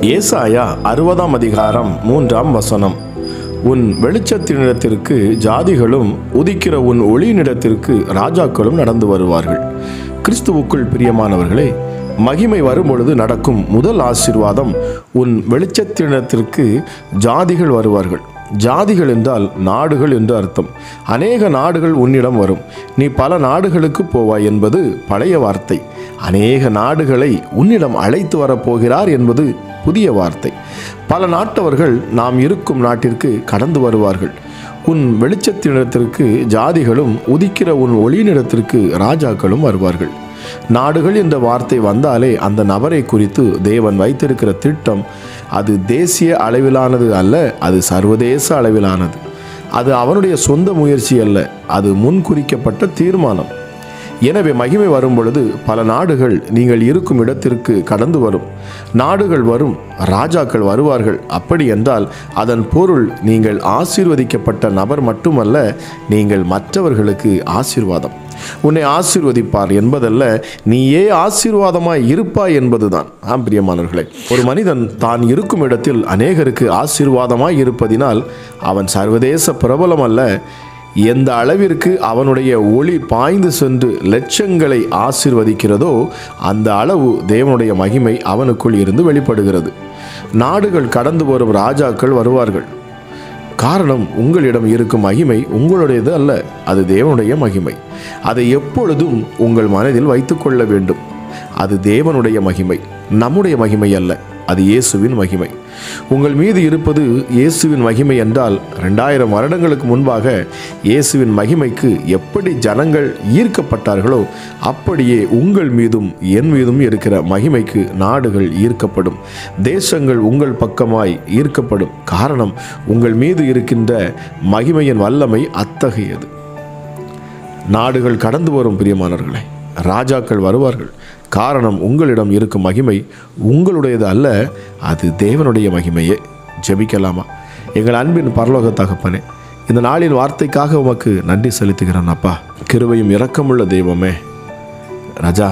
ஏசாயா அறுபதாம் அதிகாரம் மூன்றாம் வசனம் உன் வெளிச்சத்தினிடத்திற்கு ஜாதிகளும் உதிக்கிற உன் ஒளியினிடத்திற்கு ராஜாக்களும் நடந்து வருவார்கள் கிறிஸ்துவுக்குள் பிரியமானவர்களே மகிமை வரும்பொழுது நடக்கும் முதல் ஆசீர்வாதம் உன் வெளிச்சத்தினிடத்திற்கு ஜாதிகள் வருவார்கள் ஜாதிகள் என்றால் நாடுகள் என்று அர்த்தம் அநேக நாடுகள் உன்னிடம் வரும் நீ பல நாடுகளுக்கு போவாய் என்பது பழைய வார்த்தை அநேக நாடுகளை உன்னிடம் அழைத்து வரப்போகிறார் என்பது புதிய வார்த்தை பல நாட்டவர்கள் நாம் இருக்கும் நாட்டிற்கு கடந்து வருவார்கள் உன் வெளிச்சத்தினிடத்திற்கு ஜாதிகளும் உதிக்கிற உன் ஒளியினிடத்திற்கு ராஜாக்களும் வருவார்கள் நாடுகள் என்ற வார்த்தை வந்தாலே அந்த நபரை குறித்து தேவன் வைத்திருக்கிற திட்டம் அது தேசிய அளவிலானது அல்ல அது சர்வதேச அளவிலானது அது அவனுடைய சொந்த முயற்சி அல்ல அது முன்குறிக்கப்பட்ட தீர்மானம் எனவே மகிமை வரும் பொழுது பல நாடுகள் நீங்கள் இருக்கும் இடத்திற்கு கடந்து வரும் நாடுகள் வரும் ராஜாக்கள் வருவார்கள் அப்படி என்றால் அதன் பொருள் நீங்கள் ஆசீர்வதிக்கப்பட்ட நபர் மட்டுமல்ல நீங்கள் மற்றவர்களுக்கு ஆசீர்வாதம் உன்னை ஆசீர்வதிப்பார் என்பதல்ல நீயே ஆசீர்வாதமாய் இருப்பாய் என்பதுதான் ஆம் பிரியமானவர்களே ஒரு மனிதன் தான் இருக்கும் இடத்தில் அநேகருக்கு ஆசீர்வாதமாய் இருப்பதினால் அவன் சர்வதேச பிரபலம் அல்ல எந்த அளவிற்கு அவனுடைய ஒளி பாய்ந்து சென்று லட்சங்களை ஆசீர்வதிக்கிறதோ அந்த அளவு தேவனுடைய மகிமை அவனுக்குள் இருந்து வெளிப்படுகிறது நாடுகள் கடந்து வரும் ராஜாக்கள் வருவார்கள் காரணம் உங்களிடம் இருக்கும் மகிமை உங்களுடையது அல்ல அது தேவனுடைய மகிமை அதை எப்பொழுதும் உங்கள் மனதில் வைத்துக்கொள்ள வேண்டும் அது தேவனுடைய மகிமை நம்முடைய மகிமை அல்ல அது இயேசுவின் மகிமை உங்கள் மீது இருப்பது இயேசுவின் மகிமை என்றால் ரெண்டாயிரம் வருடங்களுக்கு முன்பாக இயேசுவின் மகிமைக்கு எப்படி ஜனங்கள் ஈர்க்கப்பட்டார்களோ அப்படியே உங்கள் மீதும் என் மீதும் இருக்கிற மகிமைக்கு நாடுகள் ஈர்க்கப்படும் தேசங்கள் உங்கள் பக்கமாய் ஈர்க்கப்படும் காரணம் உங்கள் மீது இருக்கின்ற மகிமையின் வல்லமை அத்தகையது நாடுகள் கடந்து வரும் பிரியமானவர்களே ராஜாக்கள் வருவார்கள் காரணம் உங்களிடம் இருக்கும் மகிமை உங்களுடையது அல்ல அது தேவனுடைய மகிமையே ஜெபிக்கலாமா எங்கள் அன்பின் பரலோக தகப்பனே இந்த நாளின் வார்த்தைக்காக உமக்கு நன்றி செலுத்துகிறேன் அப்பா கிருபையும் இரக்கமுள்ள தெய்வமே ராஜா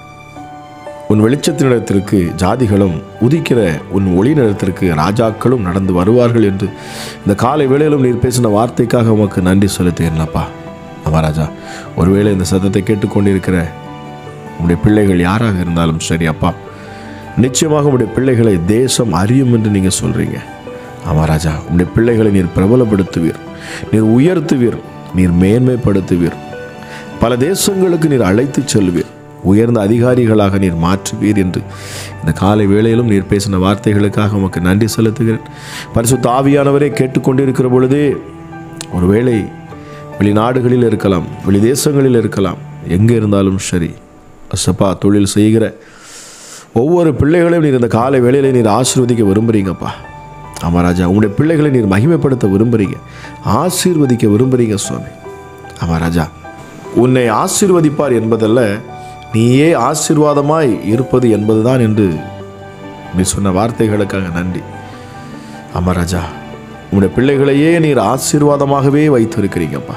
உன் வெளிச்சத்தினிடத்திற்கு ஜாதிகளும் உதிக்கிற உன் ஒளி நிலத்திற்கு ராஜாக்களும் நடந்து வருவார்கள் என்று இந்த காலை வேளையிலும் நீர் பேசின வார்த்தைக்காக உமக்கு நன்றி செலுத்துகிறேன்ப்பா மகாராஜா ஒருவேளை இந்த சத்தத்தை கேட்டுக்கொண்டிருக்கிற உங்களுடைய பிள்ளைகள் யாராக இருந்தாலும் சரி அப்பா நிச்சயமாக உங்களுடைய பிள்ளைகளை தேசம் அறியும் என்று நீங்கள் சொல்கிறீங்க ஆமாம் ராஜா உங்களுடைய பிள்ளைகளை நீர் பிரபலப்படுத்துவீர் நீர் உயர்த்துவீர் நீர் மேன்மைப்படுத்துவீர் பல தேசங்களுக்கு நீர் அழைத்து செல்வீர் உயர்ந்த அதிகாரிகளாக நீர் மாற்றுவீர் என்று இந்த காலை வேளையிலும் நீர் பேசின வார்த்தைகளுக்காக உமக்கு நன்றி செலுத்துகிறேன் பரிசுத்த ஆவியானவரே கேட்டுக்கொண்டிருக்கிற பொழுதே ஒருவேளை வெளிநாடுகளில் இருக்கலாம் வெளி தேசங்களில் இருக்கலாம் எங்கே இருந்தாலும் சரி அசப்பா தொழில் செய்கிற ஒவ்வொரு பிள்ளைகளையும் நீர் இந்த காலை வேளையில நீர் ஆசீர்வதிக்க விரும்புகிறீங்கப்பா ஆமாம் ராஜா உங்களுடைய பிள்ளைகளை நீர் மகிமைப்படுத்த விரும்புகிறீங்க ஆசீர்வதிக்க விரும்புகிறீங்க சுவாமி ஆமாம் ராஜா உன்னை ஆசீர்வதிப்பார் என்பதல்ல நீயே ஆசீர்வாதமாய் இருப்பது என்பதுதான் என்று நீ சொன்ன வார்த்தைகளுக்காக நன்றி ஆமாம் ராஜா உங்களுடைய பிள்ளைகளையே நீர் ஆசீர்வாதமாகவே வைத்திருக்கிறீங்கப்பா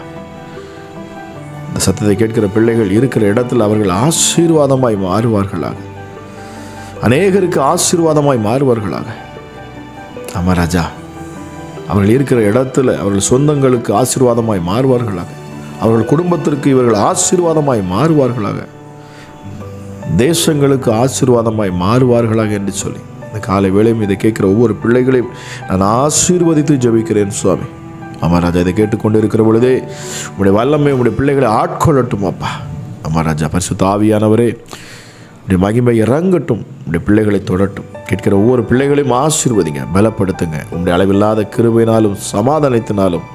இந்த சத்தத்தை கேட்கிற பிள்ளைகள் இருக்கிற இடத்தில் அவர்கள் ஆசீர்வாதமாய் மாறுவார்களாக அநேகருக்கு ஆசீர்வாதமாய் மாறுவார்களாக ஆமா ராஜா அவர்கள் இருக்கிற இடத்துல அவர்கள் சொந்தங்களுக்கு ஆசீர்வாதமாய் மாறுவார்களாக அவர்கள் குடும்பத்திற்கு இவர்கள் ஆசீர்வாதமாய் மாறுவார்களாக தேசங்களுக்கு ஆசீர்வாதமாய் மாறுவார்களாக என்று சொல்லி இந்த காலை வேளையும் இதை கேட்கிற ஒவ்வொரு பிள்ளைகளையும் நான் ஆசீர்வதித்து ஜெபிக்கிறேன் சுவாமி ஆமா ராஜா இதை கேட்டுக்கொண்டு இருக்கிற பொழுதே உங்களுடைய வல்லமை உங்களுடைய பிள்ளைகளை ஆட்கொள்ளட்டும் அப்பா ஆமா ராஜா பரிசுத்த ஆவியானவரே உடைய மகிமை இறங்கட்டும் உடைய பிள்ளைகளை தொடட்டும் கேட்கிற ஒவ்வொரு பிள்ளைகளையும் ஆசீர்வதிங்க பலப்படுத்துங்க உங்களுடைய அளவில்லாத கிருபையினாலும் சமாதானத்தினாலும்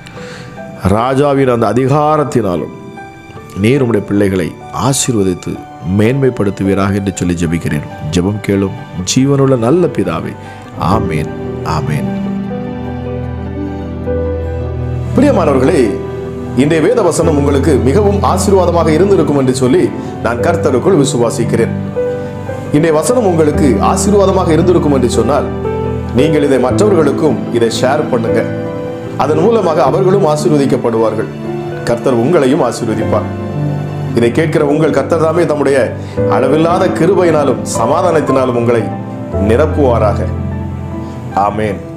ராஜாவின் அந்த அதிகாரத்தினாலும் நீர் உடைய பிள்ளைகளை ஆசீர்வதித்து மேன்மைப்படுத்துவீராக என்று சொல்லி ஜெபிக்கிறேன் ஜெபம் கேளும் ஜீவனுள்ள நல்ல பிதாவே ஆமேன் ஆமேன் பிரியமானவர்களே இன்றைய வேத வசனம் உங்களுக்கு மிகவும் ஆசீர்வாதமாக இருந்திருக்கும் என்று சொல்லி நான் கர்த்தருக்குள் விசுவாசிக்கிறேன் இன்றைய வசனம் உங்களுக்கு ஆசீர்வாதமாக இருந்திருக்கும் என்று சொன்னால் நீங்கள் இதை மற்றவர்களுக்கும் இதை ஷேர் பண்ணுங்க அதன் மூலமாக அவர்களும் ஆசீர்வதிக்கப்படுவார்கள் கர்த்தர் உங்களையும் ஆசீர்வதிப்பார் இதை கேட்கிற உங்கள் கர்த்தர் தாமே தம்முடைய அளவில்லாத கிருபையினாலும் சமாதானத்தினாலும் உங்களை நிரப்புவாராக ஆமேன்